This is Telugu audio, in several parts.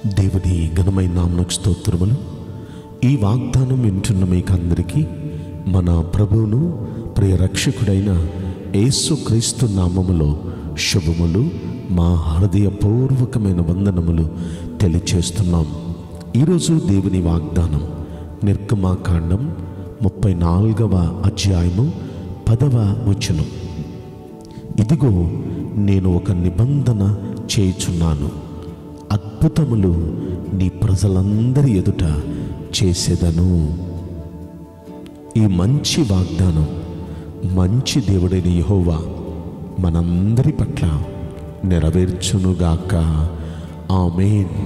దేవుని ఘనమైన నామనకు స్తోత్రములు ఈ వాగ్దానం వింటున్న మీకందరికీ మన ప్రభువును ప్రియ రక్షకుడైన యేసుక్రీస్తు నామములో శుభములు మా హృదయపూర్వకమైన వందనములు తెలియచేస్తున్నాం ఈరోజు దేవుని వాగ్దానం నిర్గమాకాండం ముప్పై నాలుగవ అధ్యాయము పదవ వచనం ఇదిగో నేను ఒక నిబంధన చేయుచున్నాను అద్భుతములు నీ ప్రజలందరి ఎదుట చేసేదను ఈ మంచి వాగ్దానం మంచి దేవుడైన యెహోవా మనందరి పట్ల నెరవేర్చునుగాక ఆమేన్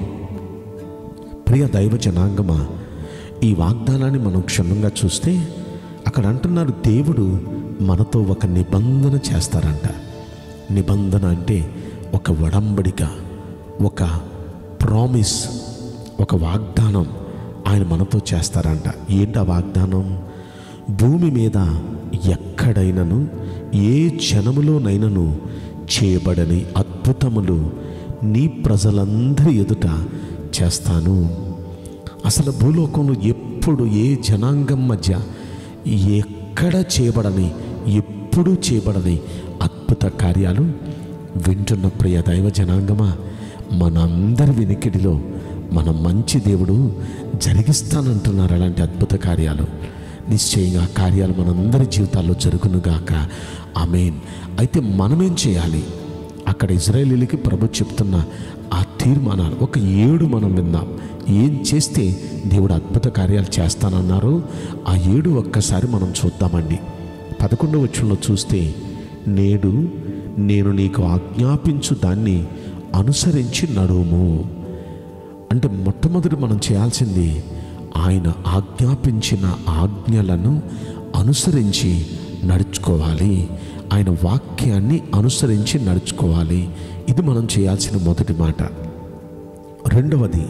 ప్రియ దైవ జనాంగమా ఈ వాగ్దానాన్ని మనం క్షుణ్ణంగా చూస్తే అక్కడ అంటున్నారు దేవుడు మనతో ఒక నిబంధన చేస్తారంట నిబంధన అంటే ఒక వడంబడిక ఒక ప్రామిస్ ఒక వాగ్దానం ఆయన మనతో చేస్తారంట ఏంటి ఆ వాగ్దానం భూమి మీద ఎక్కడైనను ఏ జనములోనైనను చేయబడని అద్భుతములు నీ ప్రజలందరి ఎదుట చేస్తాను అసలు భూలోకంలో ఎప్పుడు ఏ జనాంగం మధ్య ఎక్కడ చేయబడని ఎప్పుడూ చేయబడని అద్భుత కార్యాలు వింటున్న ప్రియ దైవ జనాంగమా మనందరి వినికిడిలో మన మంచి దేవుడు జరిగిస్తానంటున్నారు అలాంటి అద్భుత కార్యాలు నిశ్చయంగా ఆ కార్యాలు మనందరి జీవితాల్లో జరుగునుగాక ఆమెన్ అయితే మనమేం చేయాలి అక్కడ ఇజ్రాయేలీలకి ప్రభు చెప్తున్న ఆ తీర్మానాలు ఒక ఏడు మనం విందాం ఏం చేస్తే దేవుడు అద్భుత కార్యాలు చేస్తానన్నారు ఆ ఏడు ఒక్కసారి మనం చూద్దామండి పదకొండవ వచ్చంలో చూస్తే నేడు నేను నీకు ఆజ్ఞాపించు దాన్ని అనుసరించి నడుము అంటే మొట్టమొదటి మనం చేయాల్సింది ఆయన ఆజ్ఞాపించిన ఆజ్ఞలను అనుసరించి నడుచుకోవాలి ఆయన వాక్యాన్ని అనుసరించి నడుచుకోవాలి ఇది మనం చేయాల్సిన మొదటి మాట రెండవది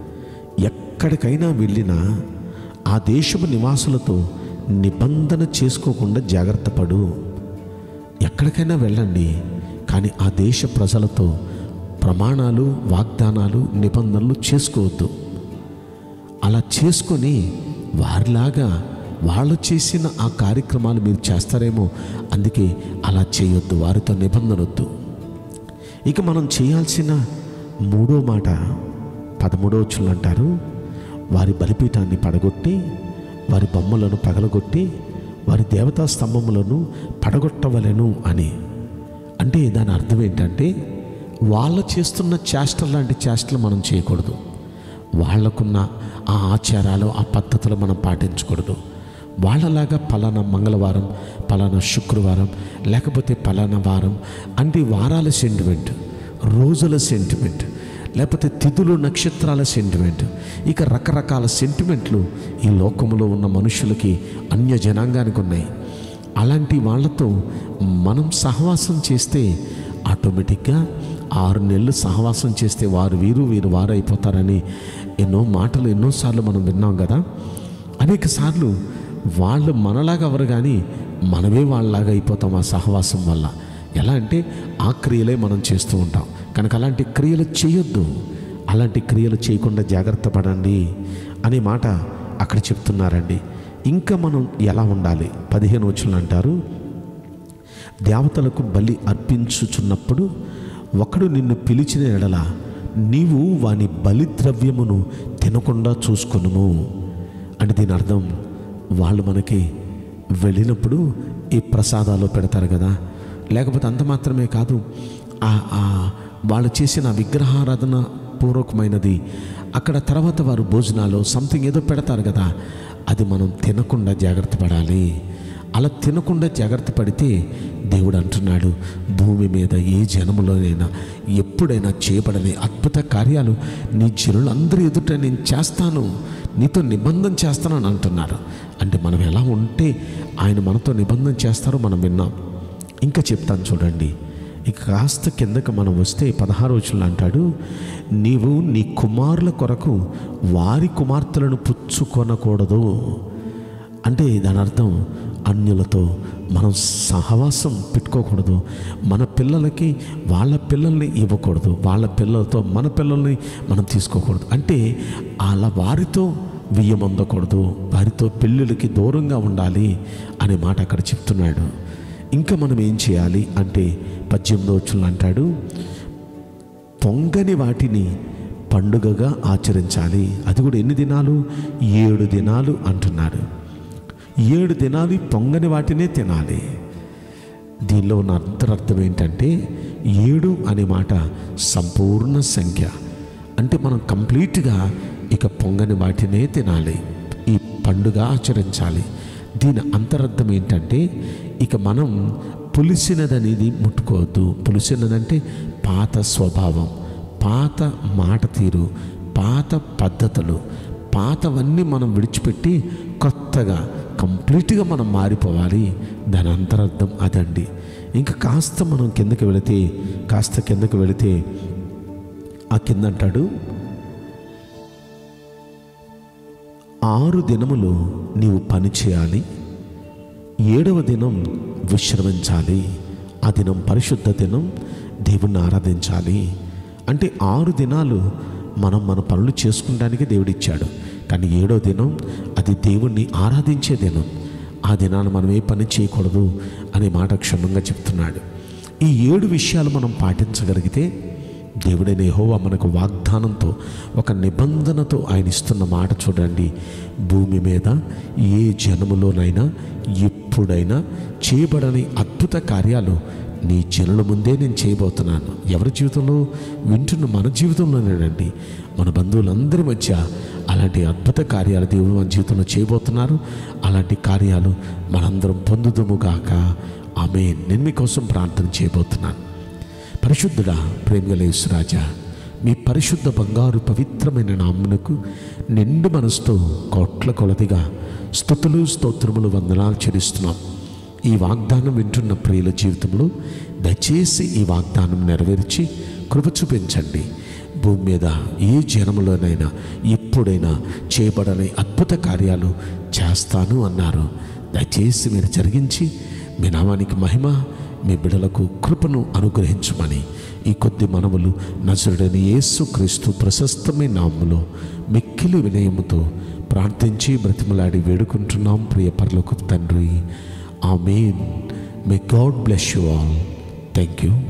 ఎక్కడికైనా వెళ్ళినా ఆ దేశపు నివాసులతో నిబంధన చేసుకోకుండా జాగ్రత్త పడు ఎక్కడికైనా వెళ్ళండి కానీ ఆ దేశ ప్రజలతో ప్రమాణాలు వాగ్దానాలు నిబంధనలు చేసుకోవద్దు అలా చేసుకొని వారిలాగా వాళ్ళు చేసిన ఆ కార్యక్రమాలు మీరు చేస్తారేమో అందుకే అలా చేయొద్దు వారితో నిబంధన వద్దు ఇక మనం చేయాల్సిన మూడో మాట పదమూడో వచ్చులు అంటారు వారి బలిపీఠాన్ని పడగొట్టి వారి బొమ్మలను పగలగొట్టి వారి దేవతా స్తంభములను పడగొట్టవలెను అని అంటే దాని అర్థం ఏంటంటే వాళ్ళు చేస్తున్న చేష్టలు లాంటి చేష్టలు మనం చేయకూడదు వాళ్ళకున్న ఆ ఆచారాలు ఆ పద్ధతులు మనం పాటించకూడదు వాళ్ళలాగా పలానా మంగళవారం పలానా శుక్రవారం లేకపోతే పలానా వారం అంటే వారాల సెంటిమెంట్ రోజుల సెంటిమెంట్ లేకపోతే తిథులు నక్షత్రాల సెంటిమెంట్ ఇక రకరకాల సెంటిమెంట్లు ఈ లోకంలో ఉన్న మనుషులకి అన్య జనాంగానికి ఉన్నాయి అలాంటి వాళ్ళతో మనం సహవాసం చేస్తే ఆటోమేటిక్గా ఆరు నెలలు సహవాసం చేస్తే వారు వీరు వీరు వారు అయిపోతారని ఎన్నో మాటలు ఎన్నోసార్లు మనం విన్నాం కదా అనేక సార్లు వాళ్ళు మనలాగా ఎవరు కానీ మనమే వాళ్ళలాగా అయిపోతాం ఆ సహవాసం వల్ల ఎలా అంటే ఆ క్రియలే మనం చేస్తూ ఉంటాం కనుక అలాంటి క్రియలు చేయొద్దు అలాంటి క్రియలు చేయకుండా జాగ్రత్త పడండి అనే మాట అక్కడ చెప్తున్నారండి ఇంకా మనం ఎలా ఉండాలి పదిహేను వచ్చులు అంటారు దేవతలకు బలి అర్పించుచున్నప్పుడు ఒకడు నిన్ను పిలిచిన ఎడల నీవు వాని బలిద్రవ్యమును తినకుండా చూసుకొనుము అంటే దీని అర్థం వాళ్ళు మనకి వెళ్ళినప్పుడు ఈ ప్రసాదాలు పెడతారు కదా లేకపోతే అంత మాత్రమే కాదు ఆ ఆ వాళ్ళు చేసిన విగ్రహారాధన పూర్వకమైనది అక్కడ తర్వాత వారు భోజనాలు సంథింగ్ ఏదో పెడతారు కదా అది మనం తినకుండా జాగ్రత్త పడాలి అలా తినకుండా జాగ్రత్త పడితే దేవుడు అంటున్నాడు భూమి మీద ఏ జనములోనైనా ఎప్పుడైనా చేయబడని అద్భుత కార్యాలు నీ జనులందరి ఎదుట నేను చేస్తాను నీతో నిబంధన చేస్తానని అంటున్నారు అంటే మనం ఎలా ఉంటే ఆయన మనతో నిబంధన చేస్తారో మనం విన్నాం ఇంకా చెప్తాను చూడండి ఇక కాస్త కిందకి మనం వస్తే పదహారు రోజులు అంటాడు నీవు నీ కుమారుల కొరకు వారి కుమార్తెలను పుచ్చుకొనకూడదు అంటే దాని అర్థం అన్యులతో మనం సహవాసం పెట్టుకోకూడదు మన పిల్లలకి వాళ్ళ పిల్లల్ని ఇవ్వకూడదు వాళ్ళ పిల్లలతో మన పిల్లల్ని మనం తీసుకోకూడదు అంటే అలా వారితో వియ్యం అందకూడదు వారితో పెళ్ళిళ్ళకి దూరంగా ఉండాలి అనే మాట అక్కడ చెప్తున్నాడు ఇంకా మనం ఏం చేయాలి అంటే పద్దెనిమిదో వచ్చులు అంటాడు పొంగని వాటిని పండుగగా ఆచరించాలి అది కూడా ఎన్ని దినాలు ఏడు దినాలు అంటున్నాడు ఏడు దినాలు ఈ పొంగని వాటినే తినాలి దీనిలో ఉన్న అంతరార్థం ఏంటంటే ఏడు అనే మాట సంపూర్ణ సంఖ్య అంటే మనం కంప్లీట్గా ఇక పొంగని వాటినే తినాలి ఈ పండుగ ఆచరించాలి దీని అంతరార్థం ఏంటంటే ఇక మనం పులిసినదనేది ముట్టుకోవద్దు పులిసినదంటే పాత స్వభావం పాత మాట తీరు పాత పద్ధతులు పాతవన్నీ మనం విడిచిపెట్టి కొత్తగా కంప్లీట్గా మనం మారిపోవాలి దాని అంతరార్థం అదండి ఇంకా కాస్త మనం కిందకి వెళితే కాస్త కిందకి వెళితే ఆ కింద అంటాడు ఆరు దినములు నీవు పని చేయాలి ఏడవ దినం విశ్రమించాలి ఆ దినం పరిశుద్ధ దినం దేవుణ్ణి ఆరాధించాలి అంటే ఆరు దినాలు మనం మన పనులు చేసుకుంటానికి దేవుడిచ్చాడు కానీ ఏడో దినం అది దేవుణ్ణి ఆరాధించే దినం ఆ దినాన్ని మనం ఏ పని చేయకూడదు అనే మాట క్షుణ్ణంగా చెప్తున్నాడు ఈ ఏడు విషయాలు మనం పాటించగలిగితే దేవుడైన యెహోవా మనకు వాగ్దానంతో ఒక నిబంధనతో ఆయన ఇస్తున్న మాట చూడండి భూమి మీద ఏ జనములోనైనా ఎప్పుడైనా చేయబడని అద్భుత కార్యాలు నీ జనుల ముందే నేను చేయబోతున్నాను ఎవరి జీవితంలో వింటున్న మన జీవితంలోనేనండి మన బంధువులందరి మధ్య అలాంటి అద్భుత కార్యాలు దేవుడు మన జీవితంలో చేయబోతున్నారు అలాంటి కార్యాలు మనందరం పొందుదుము గాక ఆమె నేను మీకోసం ప్రార్థన చేయబోతున్నాను పరిశుద్ధుడా ప్రేమగలేశ్వరాజా మీ పరిశుద్ధ బంగారు పవిత్రమైన నామ్మునకు నిండు మనసుతో కోట్ల కొలదిగా స్థుతులు స్తోత్రములు వందనాలు చెల్లిస్తున్నాం ఈ వాగ్దానం వింటున్న ప్రియుల జీవితంలో దయచేసి ఈ వాగ్దానం నెరవేర్చి కృప చూపించండి భూమి మీద ఏ జనములోనైనా ఎప్పుడైనా చేయబడని అద్భుత కార్యాలు చేస్తాను అన్నారు దయచేసి మీరు జరిగించి మీ నామానికి మహిమ మీ బిడలకు కృపను అనుగ్రహించమని ఈ కొద్ది మనవులు నజరుడని యేసు క్రీస్తు ప్రశస్తమైన నామములో మిక్కిలి వినయముతో ప్రార్థించి బ్రతిమలాడి వేడుకుంటున్నాం ప్రియ పరలోకు తండ్రి amen may God bless you all thank you